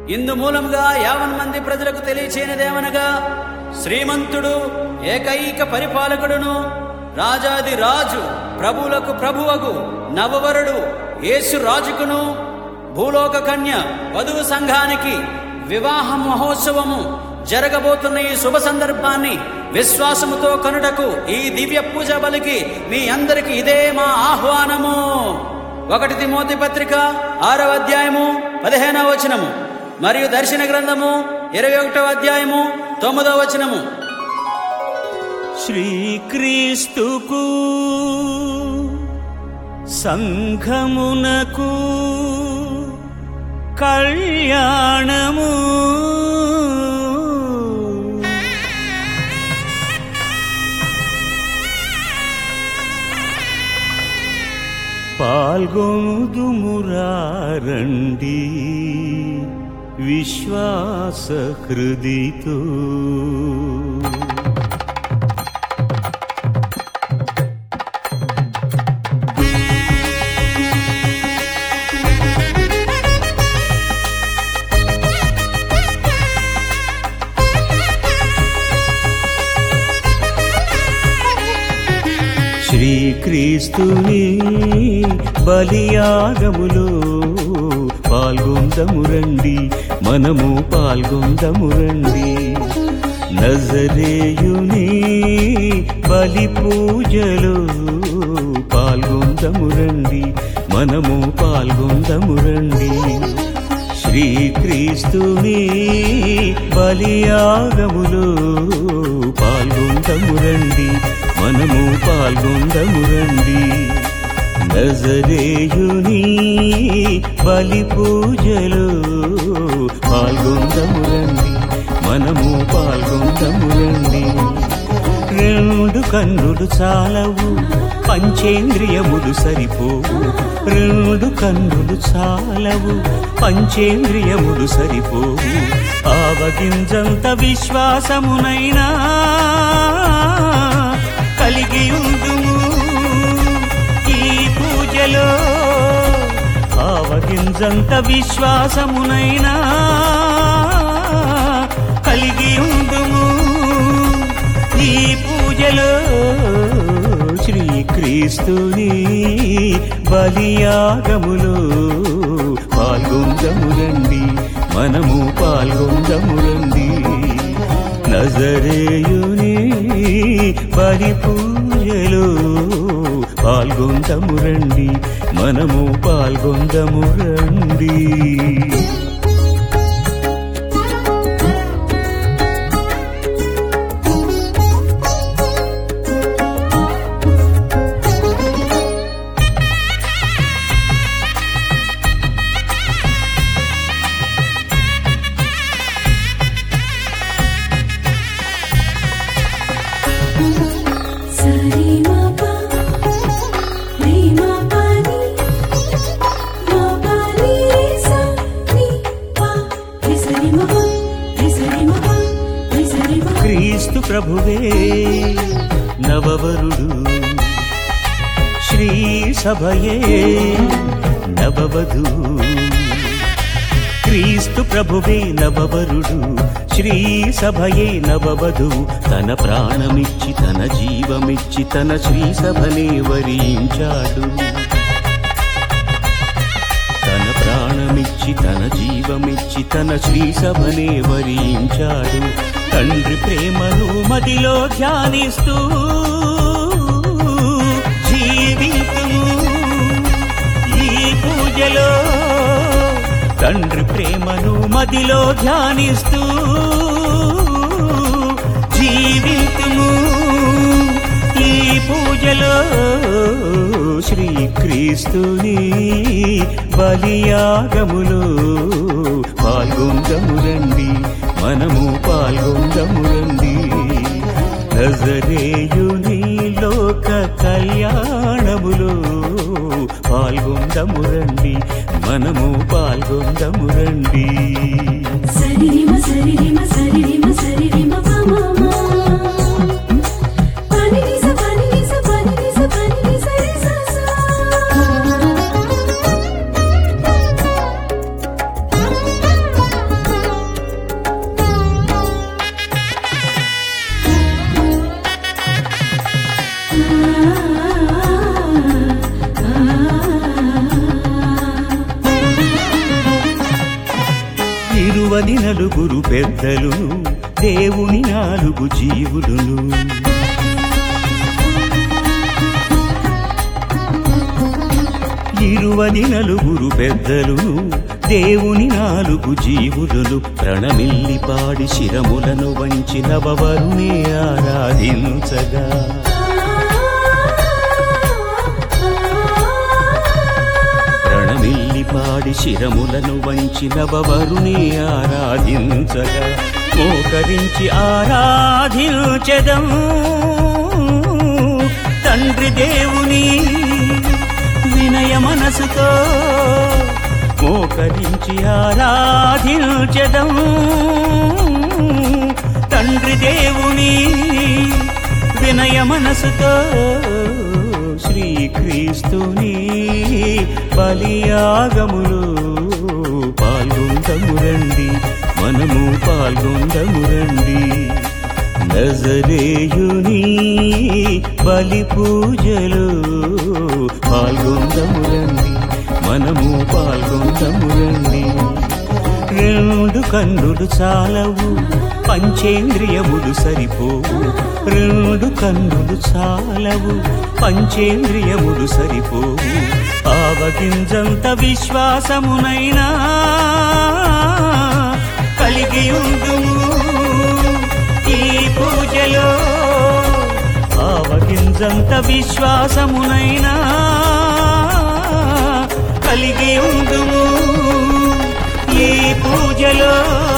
ఇందు మూలముగా యావన్ మంది ప్రజలకు తెలియచేయనిదేమనగా శ్రీమంతుడు ఏకైక పరిపాలకుడును రాజాది రాజు ప్రభువులకు ప్రభువగు నవవరుడు యేసు రాజుకును భూలోక కన్య వధువు సంఘానికి వివాహ మహోత్సవము జరగబోతున్న ఈ శుభ సందర్భాన్ని విశ్వాసముతో కనుటకు ఈ దివ్య పూజ బలికి మీ అందరికి ఇదే మా ఆహ్వానము ఒకటి తిమోతి పత్రిక ఆరవ అధ్యాయము పదిహేనవ వచనము మరియు దర్శన గ్రంథము ఇరవై ఒకటవ అధ్యాయము తొమ్మిదవ వచనము శ్రీక్రీస్తుకు సంఘమునకు కళ్యాణము పాల్గొనుదుమురారండి విశ్వాస హృదితో శ్రీక్రీస్తుని బలియాగములో పాల్గొందము రండి మనము పాల్గొందము రండి నజరేయుని బలి పూజలో పాల్గొందము రండి మనము పాల్గొందము రండి శ్రీక్రీస్తుని బలియాగములో పాల్గొందము రండి మనము పాల్గొందము రండి నజరేయుని బలి పూజలో పాల్గొందము రండి మనము పాల్గొందము రండి రెండు కన్నులు చాలవు పంచేంద్రియములు సరిపోవు రెండు కన్నులు చాలవు పంచేంద్రియములు సరిపోవు ఆవగింజంత విశ్వాసమునైనా కలిగి ఉందుము ఈ పూజలో ఆవగింజంత విశ్వాసమునైనా కలిగి ఉందుము ఈ పూజలో శ్రీక్రీస్తుని బలియాగములో పాల్గొందము రండి మనము పాల్గొందము రండి నజరేయుని బలి పూజలో పాల్గొందము రండి మనము పాల్గొందము రండి సరి మా పా రే మా పా ని మా పా ని రే సా ని పా రే సరి మా పా రే సరి మా పా రే సరి మా క్రీస్తు ప్రభువే నవవరుడు శ్రీ సభయే నవవధు క్రీస్తు ప్రభువే నవవరుడు శ్రీ సభయే నవవధు తన ప్రాణమిచ్చి తన జీవమిచ్చి తన శ్రీ సభనే వరించాడు తన ప్రాణమిచ్చి తన జీవమిచ్చి తన శ్రీ సభనే వరించాడు తండ్రి ప్రేమను మదిలో ధ్యానిస్తూ జీవితుము ఈ పూజలో తండ్రి ప్రేమను మదిలో ధ్యానిస్తూ జీవితుము ఈ పూజలో శ్రీక్రీస్తుని బలియాగములో పాల్గొందము రండి మనము పాల్గొందము రండి నజరేయుని లోక కళ్యాణములో పాల్గొందము రండి మనము పాల్గొందము రండి సరి రి మా సరి రి మా సరి రి మా సరి రి మా పా మా మా పాని ని సా పాని ని సా పాని ని సా పాని ని సా రే సా సా ఇరువది నలుగురు పెద్దలును దేవుని నాలుగు జీవులును ఇరువది నలుగురు పెద్దలును దేవుని నాలుగు జీవులును ప్రణమిల్లి పాడి శిరములను వంచిన వరునే ఆరాధించగా ప్రణమిల్లి పాడి శిరములను వంచిన వరునే ఆరాధించగా మోకరించి ఆరాధించదం తండ్రి దేవుని వినయ మనసుతో మోకరించి ఆరాధించదం తండ్రి దేవుని వినయ మనసుతో శ్రీక్రీస్తుని బలియాగములో పాల్గొందము రండి మనము పాల్గొందము రండి నజరేయుని బలి పూజలో పాల్గొందము రండి మనము పాల్గొందము రండి రెండు కన్నులు చాలవు పంచేంద్రియములు సరిపోవు రెండు కన్నులు చాలవు పంచేంద్రియములు సరిపోవు ఆవగింజంత విశ్వాసమునైనా కలిగి ఉందుము ఈ పూజలో ఆవగింజంత విశ్వాసమునైనా కలిగి ఉందుము ఈ పూజలో